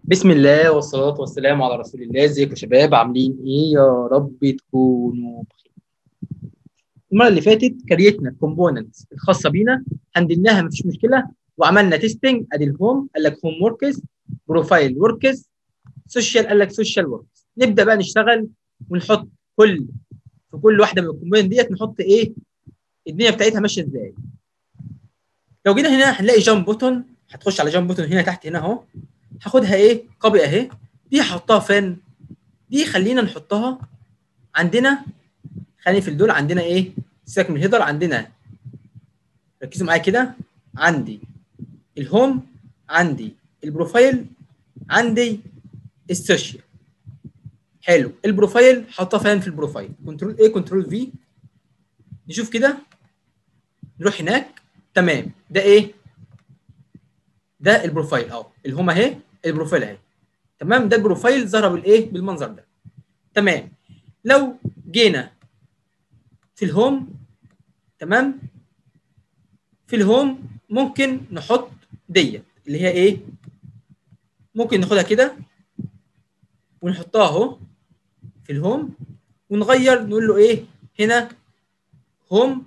بسم الله والصلاة والسلام على رسول الله ازيكم يا شباب عاملين ايه يا رب تكونوا بخير المرة اللي فاتت كريتنا الكومبوننتس الخاصة بينا هندلناها مفيش مشكلة وعملنا تيستنج ادي الهوم قال لك هوم وركز بروفايل وركز سوشيال قال لك سوشيال وركز نبدأ بقى نشتغل ونحط كل في كل واحدة من الكومبوننت ديت نحط ايه الدنيا بتاعتها ماشية ازاي لو جينا هنا هنلاقي جامب بوتون هتخش على جامب بوتون هنا تحت هنا اهو هاخدها ايه كوبي اهي دي هحطها فين دي خلينا نحطها عندنا خلينا في الدول عندنا ايه سيبك من الهيدر عندنا ركزوا معايا كده عندي الهوم عندي البروفايل عندي السوشيال حلو البروفايل حطها فين في البروفايل كنترول ايه كنترول في نشوف كده نروح هناك تمام ده ايه ده البروفايل اهو الهوم اهي البروفايل اهي تمام ده البروفايل ظهر بالايه بالمنظر ده تمام لو جينا في الهوم تمام في الهوم ممكن نحط ديت اللي هي ايه ممكن ناخدها كده ونحطها اهو في الهوم ونغير نقول له ايه هنا هوم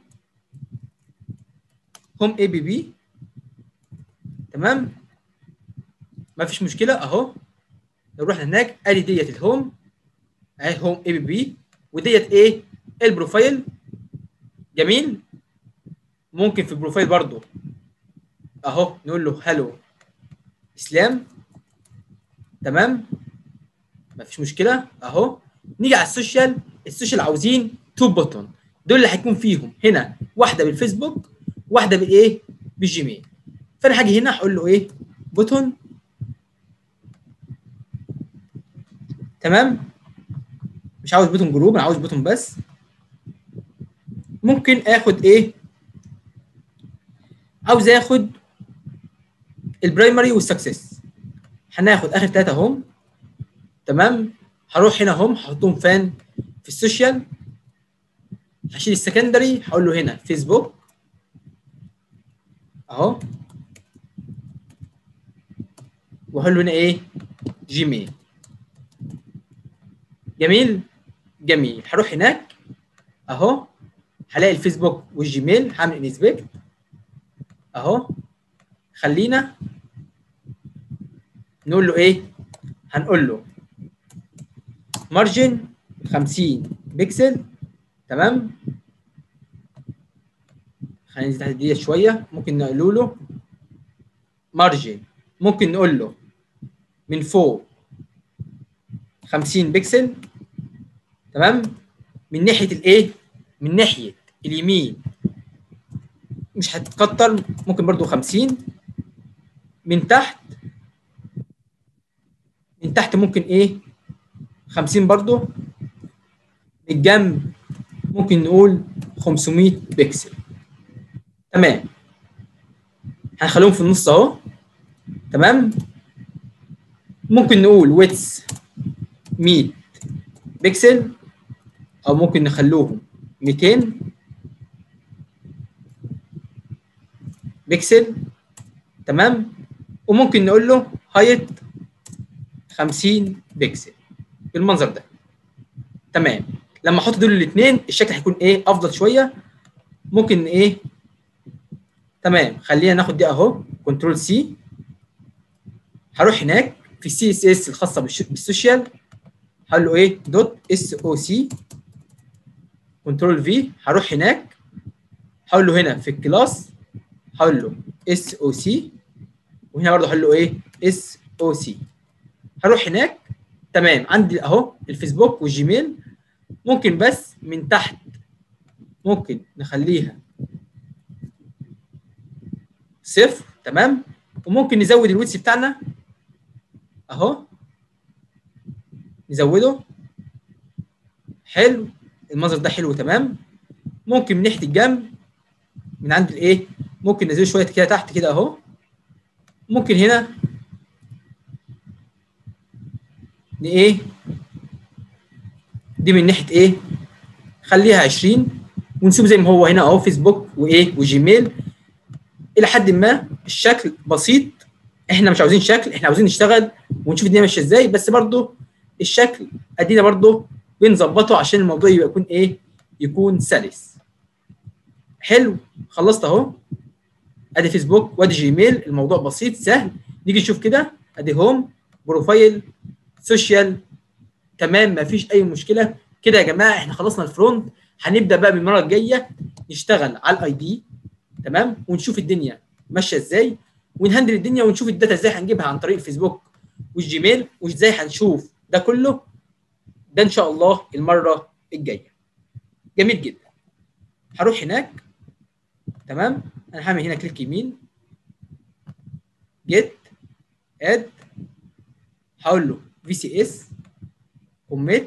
هوم اي بي بي تمام ما فيش مشكله اهو لو رحنا هناك ادي ديت الهوم اهي هوم اي بي بي وديت ايه البروفايل جميل ممكن في البروفايل برضو اهو نقول له هلو اسلام تمام ما فيش مشكله اهو نيجي على السوشيال السوشيال عاوزين تو بوتون دول اللي هيكون فيهم هنا واحده بالفيسبوك واحده بالايه بالجيميل فانا هاجي هنا هقول له ايه بوتون تمام مش عاوز بوتون جروب انا عاوز بوتون بس ممكن اخد ايه عاوز اخد البرايمري والسكسس هناخد اخر ثلاثه هم تمام هروح هنا هم هحطهم فين في السوشيال هشيل السكندري هقول له هنا فيسبوك اهو وهقول له هنا ايه جيميل جميل جميل هروح هناك اهو هلاقي الفيسبوك والجيميل هعمل انسبكت اهو خلينا نقول له ايه هنقول له مارجن 50 بكسل تمام خلينا ننزل تحت دي شويه ممكن نقول له مارجن ممكن نقول له من فوق 50 بكسل تمام من ناحيه الايه من ناحيه اليمين مش هتتكتر ممكن برضو 50 من تحت من تحت ممكن ايه 50 برضو من الجنب ممكن نقول 500 بكسل تمام هنخليهم في النص اهو تمام ممكن نقول ويتس 100 بكسل او ممكن نخلوهم 200 بكسل تمام وممكن نقول له هايت 50 بكسل بالمنظر ده تمام لما احط دول الاثنين الشكل هيكون ايه افضل شويه ممكن ايه تمام خلينا ناخد دي اهو كنترول سي هروح هناك في السي اس اس الخاصه بالسوشيال هقول له ايه دوت اس او سي كنترول في هروح هناك هقول له هنا في الكلاس هقول له اس او سي وهنا برضه هقول له ايه اس او سي هروح هناك تمام عندي اهو الفيسبوك والجيميل ممكن بس من تحت ممكن نخليها صفر تمام وممكن نزود الويتس بتاعنا اهو نزوده حلو المنظر ده حلو تمام ممكن من ناحيه الجنب من عند الايه ممكن ننزله شويه كده تحت كده اهو ممكن هنا ايه دي من ناحيه ايه خليها 20 ونسيبه زي ما هو هنا اهو فيسبوك وايه وجيميل الى حد ما الشكل بسيط احنا مش عاوزين شكل احنا عاوزين نشتغل ونشوف الدنيا ماشيه ازاي بس برضو الشكل ادينا برضو بنظبطه عشان الموضوع يبقى يكون ايه يكون سلس حلو خلصت اهو ادي فيسبوك وادي جيميل الموضوع بسيط سهل نيجي نشوف كده ادي هوم بروفايل سوشيال تمام مفيش اي مشكله كده يا جماعه احنا خلصنا الفرونت هنبدا بقى من المره الجايه نشتغل على الاي دي تمام ونشوف الدنيا ماشيه ازاي ونهندل الدنيا ونشوف الداتا ازاي هنجيبها عن طريق الفيسبوك والجيميل وازاي هنشوف ده كله ده ان شاء الله المره الجايه جميل جدا هروح هناك تمام انا هعمل هنا كليك يمين جيت اد هقول له في سي اس كوميت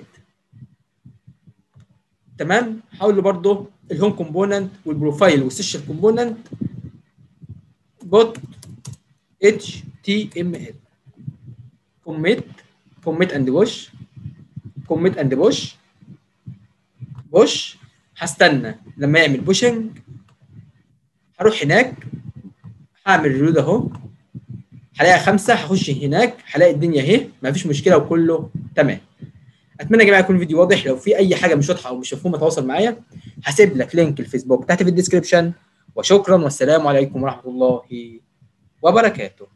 تمام هقول له برده الهوم كومبوننت والبروفايل والسيشن كومبوننت دوت اتش تي ام ال كوميت كوميت اند بوش كوميت اند بوش بوش هستنى لما يعمل بوشنج هروح هناك هعمل ريلود اهو هلاقي خمسه هخش هناك هلاقي الدنيا اهي مفيش مشكله وكله تمام اتمنى يا جماعه يكون الفيديو واضح لو في اي حاجه مش واضحه او مش مفهومه تواصل معايا هسيب لك لينك الفيسبوك تحت في الديسكربشن وشكرا والسلام عليكم ورحمه الله وبركاته